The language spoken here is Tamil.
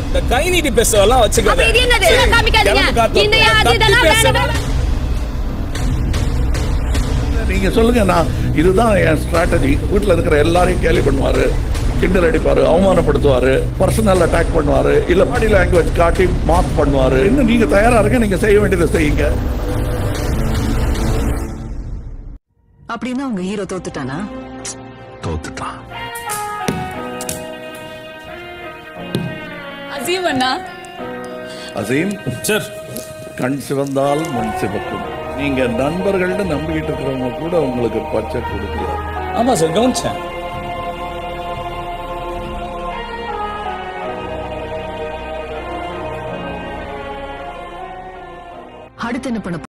இந்த கை நீட்டி பேசவெல்லாம் வச்சுக்காத அப்ப இது என்னது இதெல்லாம் காமிக்காதீங்க கிளம்பு காத்து இந்த அது தட்டி இதெல்லாம் பேச வேண்டாம் நீங்க சொல்லுங்க நான் இதுதான் என் ஸ்ட்ராட்டஜி வீட்டில் இருக்கிற எல்லாரையும் கேலி பண்ணுவாரு கிண்டல் அடிப்பாரு அவமானப்படுத்துவாரு பர்சனல் அட்டாக் பண்ணுவாரு இல்ல பாடி லாங்குவேஜ் காட்டி மார்க் பண்ணுவாரு இன்னும் நீங்க தயாரா இருக்க நீங்க செய்ய வேண்டியதை செய்யுங்க அப்படின்னா உங்க ஹீரோ தோத்துட்டானா தோத்துட்டான் அசீம் அண்ணா அசீம் சார் கண் சிவந்தால் மண் சிவக்கும் நீங்க நண்பர்கள்னு நம்பிக்கிட்டு இருக்கிறவங்க கூட உங்களுக்கு பச்சை கொடுக்கல ஆமா சார் கவனிச்சேன் அடுத்து என்ன பண்ண